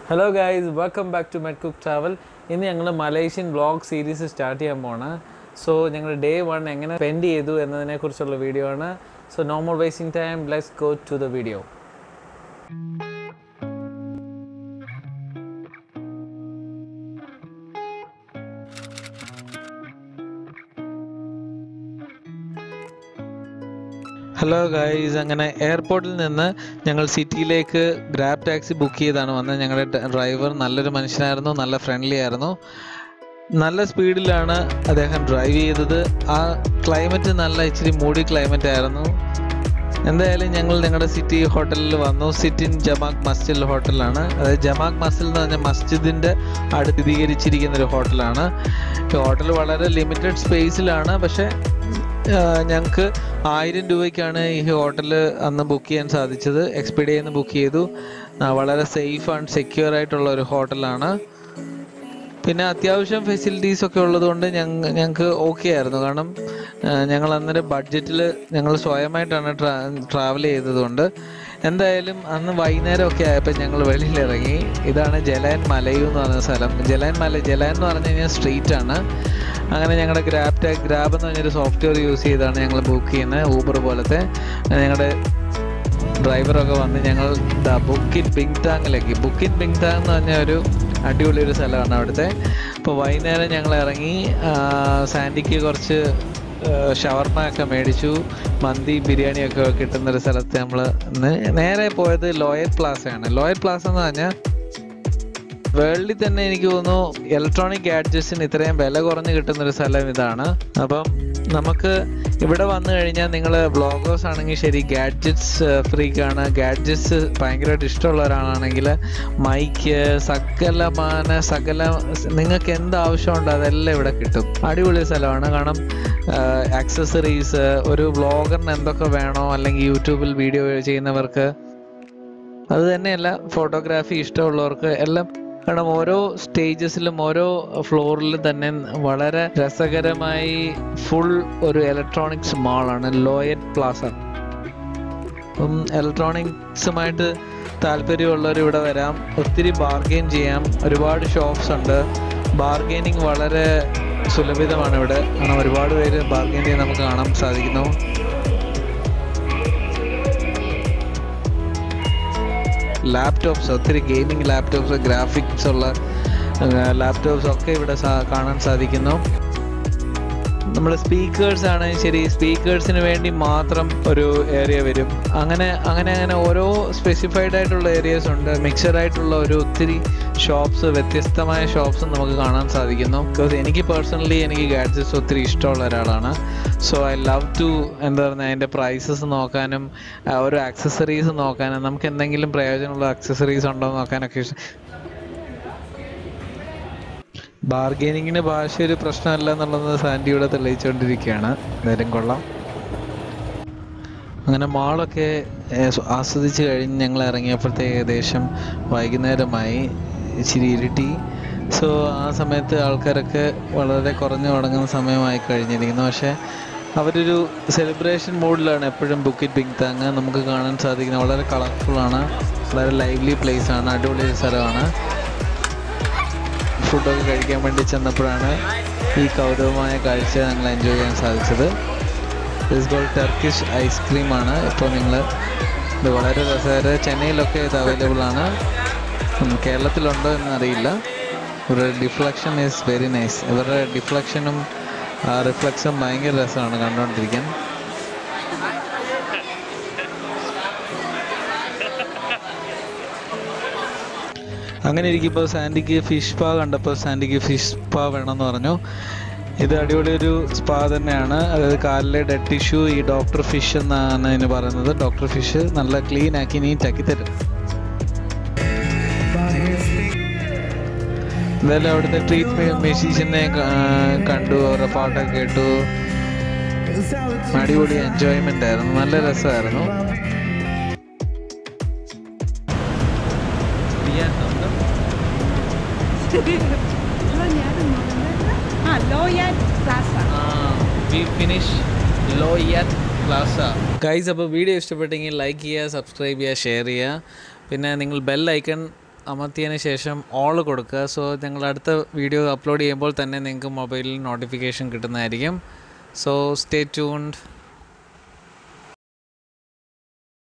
Hello guys welcome back to med cook travel ഇന്ന് ഞങ്ങൾ Malaysian vlog series start ചെയ്യാൻ പോണ് സോ ഞങ്ങൾ ഡേ വൺ എങ്ങനെ സ്പെൻഡ് ചെയ്തു എന്നതിനെക്കുറിച്ചുള്ള വീഡിയോ ആണ് so no more wasting time let's go to the video hello guys അങ്ങനെ എയർപോർട്ടിൽ നിന്ന് ഞങ്ങൾ സിറ്റിയിലേക്ക് ഗ്രാബ് ടാക്സി ബുക്ക് ചെയ്താണ് വന്നത് ഞങ്ങളുടെ ഡ്രൈവർ നല്ലൊരു മനുഷ്യനായിരുന്നു നല്ല ഫ്രണ്ട്ലി ആയിരുന്നു നല്ല സ്പീഡിലാണ് അദ്ദേഹം ഡ്രൈവ് ചെയ്തത് ആ ക്ലൈമറ്റ് നല്ല ഇച്ചിരി മൂടി ക്ലൈമറ്റ് ആയിരുന്നു എന്തായാലും ഞങ്ങൾ ഞങ്ങളുടെ സിറ്റി ഹോട്ടലിൽ വന്നു സിറ്റിൻ ജമാക് മസ്ജിദ് ഹോട്ടലാണ് അതായത് ജമാക് മസ്ജിദ് എന്ന് പറഞ്ഞാൽ മസ്ജിദിൻ്റെ അടുത്ത് സ്ഥിരീകരിച്ചിരിക്കുന്ന ഒരു ഹോട്ടലാണ് ഹോട്ടൽ വളരെ ലിമിറ്റഡ് സ്പേസിലാണ് പക്ഷേ ഞങ്ങൾക്ക് ആയിരം രൂപയ്ക്കാണ് ഈ ഹോട്ടൽ അന്ന് ബുക്ക് ചെയ്യാൻ സാധിച്ചത് എക്സ്പീഡിയയിൽ നിന്ന് ബുക്ക് ചെയ്തു ആ, വളരെ സേഫ് ആൻഡ് സെക്യൂർ ആയിട്ടുള്ള ഒരു ഹോട്ടലാണ് പിന്നെ അത്യാവശ്യം ഫെസിലിറ്റീസ് ഒക്കെ ഉള്ളതുകൊണ്ട് ഞങ്ങ ഞങ്ങൾക്ക് ഓക്കെ ആയിരുന്നു കാരണം ആ, ഞങ്ങൾ അന്നേരം ബഡ്ജറ്റിൽ ഞങ്ങൾ സ്വയമായിട്ടാണ് ട്രാ ട്രാവൽ ചെയ്തതുകൊണ്ട് എന്തായാലും അന്ന് വൈകുന്നേരം ഒക്കെ ആയപ്പോൾ ഞങ്ങൾ വെളിയിലിറങ്ങി ഇതാണ് ജലാൻ മലയു എന്ന് പറഞ്ഞ സ്ഥലം ജലാൻ മല ജലാൻ എന്ന് പറഞ്ഞു കഴിഞ്ഞാൽ സ്ട്രീറ്റ് ആണ് അങ്ങനെ ഞങ്ങളുടെ ഗ്രാബ് ടാഗ് ഗ്രാബ് എന്ന് പറഞ്ഞൊരു സോഫ്റ്റ്വെയർ യൂസ് ചെയ്താണ് ഞങ്ങൾ ബുക്ക് ചെയ്യുന്നത് ഊബർ പോലത്തെ ഞങ്ങളുടെ ഡ്രൈവറൊക്കെ വന്ന് ഞങ്ങൾ ബുക്കിൻ ബിങ് താങ്ങിലേക്ക് ബുക്കിൻ ബിങ് താങ് എന്ന് പറഞ്ഞ ഒരു അടിപൊളി ഒരു സ്ഥലമാണ് അവിടുത്തെ അപ്പോൾ വൈകുന്നേരം ഞങ്ങൾ ഇറങ്ങി ആ, സാൻഡിക്ക് കുറച്ച് ഷവർമ ഒക്കെ മേടിച്ചു മന്തി ബിരിയാണിയൊക്കെ കിട്ടുന്നൊരു സ്ഥലത്ത് നമ്മൾ നേരെ പോയത് ലോയൽ പ്ലാസയാണ് ലോയൽ പ്ലാസ എന്ന് പറഞ്ഞാൽ വേൾഡിൽ തന്നെ എനിക്ക് തോന്നുന്നു ഇലക്ട്രോണിക് ഗാഡ്ജറ്റ്സിന് ഇത്രയും വില കുറഞ്ഞ് കിട്ടുന്ന ഒരു സ്ഥലം ഇതാണ് അപ്പം നമുക്ക് ഇവിടെ വന്നു കഴിഞ്ഞാൽ നിങ്ങൾ ബ്ലോഗേഴ്സ് ആണെങ്കിൽ ശരി ഗാഡ്ജറ്റ്സ് ഫ്രീക്കാണ് ഗാഡ്ജറ്റ്സ് ഭയങ്കരമായിട്ട് ഇഷ്ടമുള്ള ഒരാളാണെങ്കിൽ മൈക്ക് സകലമാന സകല നിങ്ങൾക്ക് എന്ത് ആവശ്യമുണ്ടോ അതെല്ലാം ഇവിടെ കിട്ടും അടിപൊളി സ്ഥലമാണ് കാരണം ആക്സസറീസ് ഒരു വ്ളോഗറിന് എന്തൊക്കെ വേണോ അല്ലെങ്കിൽ യൂട്യൂബിൽ വീഡിയോ ചെയ്യുന്നവർക്ക് അത് തന്നെയല്ല ഫോട്ടോഗ്രാഫി ഇഷ്ടമുള്ളവർക്ക് എല്ലാം കാരണം ഓരോ സ്റ്റേജസിലും ഓരോ ഫ്ലോറിലും തന്നെ വളരെ രസകരമായി ഫുൾ ഒരു ഇലക്ട്രോണിക്സ് മാളാണ് ലോയറ്റ് പ്ലാസ അപ്പം ഇലക്ട്രോണിക്സുമായിട്ട് താല്പര്യമുള്ളവർ ഇവിടെ വരാം ഒത്തിരി ബാർഗെയിൻ ചെയ്യാം ഒരുപാട് ഷോപ്സ് ഉണ്ട് ബാർഗെയിനിങ് വളരെ സുലഭിതമാണ് ഇവിടെ കാരണം ഒരുപാട് പേര് ബാർഗെയിൻ ചെയ്യാൻ നമുക്ക് കാണാൻ സാധിക്കുന്നു ലാപ്ടോപ്സ് ഒത്തിരി ഗെയിമിംഗ് ലാപ്ടോപ്സ് ഗ്രാഫിക്സ് ഉള്ള ലാപ്ടോപ്സ് ഒക്കെ ഇവിടെ സാ- കാണാൻ സാധിക്കുന്നു നമ്മൾ സ്പീക്കേഴ്സ് ആണെങ്കിൽ ശരി സ്പീക്കേഴ്സിന് വേണ്ടി മാത്രം ഒരു ഏരിയ വരും അങ്ങനെ അങ്ങനെ അങ്ങനെ ഓരോ സ്പെസിഫൈഡ് ആയിട്ടുള്ള ഏരിയസ് ഉണ്ട് മിക്സഡ് ആയിട്ടുള്ള ഒരു ഒത്തിരി ഷോപ്സ് വ്യത്യസ്തമായ ഷോപ്സ് നമുക്ക് കാണാൻ സാധിക്കുന്നു ബിക്കോസ് എനിക്ക് പേഴ്സണലി എനിക്ക് ഗാഡ്ജറ്റ്സ് ഒത്തിരി ഇഷ്ടമുള്ള ഒരാളാണ് സോ ഐ ലവ് ടു എന്താ പറയുക അതിൻ്റെ പ്രൈസസ് നോക്കാനും ആ, ഓരോ ആക്സസറീസ് നോക്കാനും നമുക്ക് എന്തെങ്കിലും പ്രയോജനമുള്ള ആക്സസറീസ് ഉണ്ടോ എന്ന് നോക്കാനൊക്കെ ഇഷ്ടം ബാർഗെയിനിങ്ങിന് ഭാഷ ഒരു പ്രശ്നമല്ല എന്നുള്ളത് സാൻഡി ഇവിടെ തെളിയിച്ചുകൊണ്ടിരിക്കുകയാണ് എന്തായാലും കൊള്ളാം അങ്ങനെ മാളൊക്കെ ഏർ, സ്വ- ആസ്വദിച്ച് കഴിഞ്ഞ് ഞങ്ങൾ ഇറങ്ങിയപ്പോഴത്തേക്ക് ഏകദേശം വൈകുന്നേരമായി ഇച്ചിരി ഇരുട്ടി സോ ആ സമയത്ത് ആൾക്കാരൊക്കെ വളരെ കുറഞ്ഞു തുടങ്ങുന്ന സമയമായി കഴിഞ്ഞിരിക്കുന്നു പക്ഷേ അവരൊരു സെലിബ്രേഷൻ മൂഡിലാണ് എപ്പോഴും ബുക്കിറ്റ് ബിങ് താങ് നമുക്ക് കാണാൻ സാധിക്കുന്നത് വളരെ കളർഫുള്ളാണ് വളരെ ലൈവ്ലി പ്ലേസ് ആണ് അടിപൊളി ഒരു സ്ഥലമാണ് ഫുഡൊക്കെ കഴിക്കാൻ വേണ്ടി ചെന്നപ്പോഴാണ് ഈ കൗരവമായ കാഴ്ച ഞങ്ങൾ എൻജോയ് ചെയ്യാൻ സാധിച്ചത് ദിസ് ഗോൾ ടർക്കിഷ് ഐസ്ക്രീമാണ് ഇപ്പോൾ നിങ്ങൾ ഇത് വളരെ രസകര ചെന്നൈയിലൊക്കെ ഇത് അവൈലബിൾ ആണ് ഉം, കേരളത്തിലുണ്ടോ എന്നറിയില്ല ഇവരുടെ ഡിഫ്ലക്ഷൻ ഈസ് വെരി നൈസ് ഇവരുടെ ഡിഫ്ലക്ഷനും റിഫ്ലക്സും ഭയങ്കര രസമാണ് കണ്ടുകൊണ്ടിരിക്കാൻ അങ്ങനെ ഇരിക്കുമ്പോൾ സാൻഡിക്ക് ഫിഷ് സ്പാ കണ്ടപ്പോൾ സാൻഡിക്ക് ഫിഷ് സ്പാ വേണമെന്ന് പറഞ്ഞു ഇത് അടിപൊളി ഒരു സ്പാ തന്നെയാണ് അതായത് കാലിലെ ഡെഡ് ടിഷ്യൂ ഈ ഡോക്ടർ ഫിഷ് എന്നാണ് ഇതിന് പറയുന്നത് ഡോക്ടർ ഫിഷ് നല്ല ക്ലീൻ ആക്കി നീറ്റ് ആക്കി തരും എന്തായാലും അവിടുത്തെ ട്രീറ്റ് മെഷീസിനെ കണ്ടു അവരുടെ പാട്ടൊക്കെ കേട്ടു അടിപൊളി എൻജോയ്മെന്റ് ആയിരുന്നു നല്ല രസമായിരുന്നു Ah, Loyal Plaza. We finish Loyal Plaza guys അപ്പോൾ വീഡിയോ ഇഷ്ടപ്പെട്ടെങ്കിൽ ലൈക്ക് ചെയ്യുക സബ്സ്ക്രൈബ് ചെയ്യുക ഷെയർ ചെയ്യുക പിന്നെ നിങ്ങൾ ബെൽ ഐക്കൺ അമർത്തിയതിന് ശേഷം ഓൾ കൊടുക്കുക സോ ഞങ്ങൾ അടുത്ത വീഡിയോ അപ്ലോഡ് ചെയ്യുമ്പോൾ തന്നെ നിങ്ങൾക്ക് മൊബൈലിൽ നോട്ടിഫിക്കേഷൻ കിട്ടുന്നതായിരിക്കും സോ സ്റ്റേ ട്യൂൺഡ്